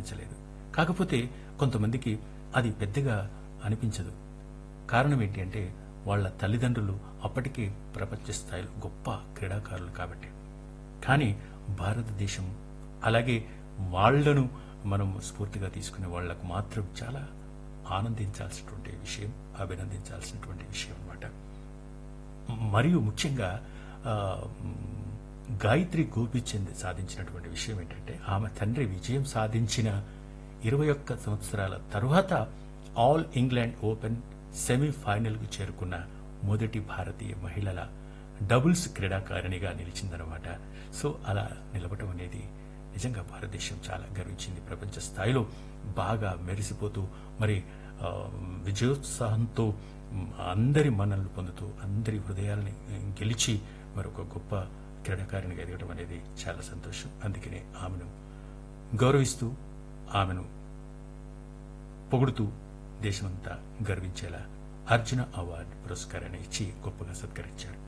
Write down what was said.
అనిపించలేదు కాకపోతే కొంతమందికి అది పెద్దగా అనిపించదు కారణం ఏంటి అంటే వాళ్ళ తల్లిదండ్రులు అప్పటికే ప్రపంచ స్థాయిలో గొప్ప క్రీడాకారులు కాబట్టి కానీ భారతదేశం అలాగే వాళ్లను మనం స్ఫూర్తిగా తీసుకునే వాళ్లకు మాత్రం చాలా ఆనందించాల్సినటువంటి విషయం అభినందించాల్సినటువంటి విషయం అన్నమాట మరియు ముఖ్యంగా ఆ, మ్, గాయత్రి గోపిచంద్ సాధించినటువంటి విషయం ఏంటంటే ఆమె తండ్రి విజయం సాధించిన ఇరవై ఒక్క సంవత్సరాల తరువాత ఆల్ ఇంగ్లాండ్ ఓపెన్ సెమీఫైనల్ కు చేరుకున్న మొదటి భారతీయ మహిళల డబుల్స్ క్రీడాకారిణిగా నిలిచిందనమాట సో అలా నిలవటం అనేది నిజంగా భారతదేశం చాలా గర్వించింది ప్రపంచ స్థాయిలో బాగా మెరిసిపోతూ మరి ఆ, విజయోత్సాహంతో మ్, అందరి మన్ననలు పొందుతూ అందరి హృదయాలని గెలిచి మరి ఒక గొప్ప క్రీడాకారిణిగా ఎదగడం అనేది చాలా సంతోషం అందుకనే ఆమెను గౌరవిస్తూ ఆమెను పొగుడుతూ దేశమంతా గర్వించేలా అర్జున అవార్డు పురస్కారాన్ని ఇచ్చి గొప్పగా సత్కరించారు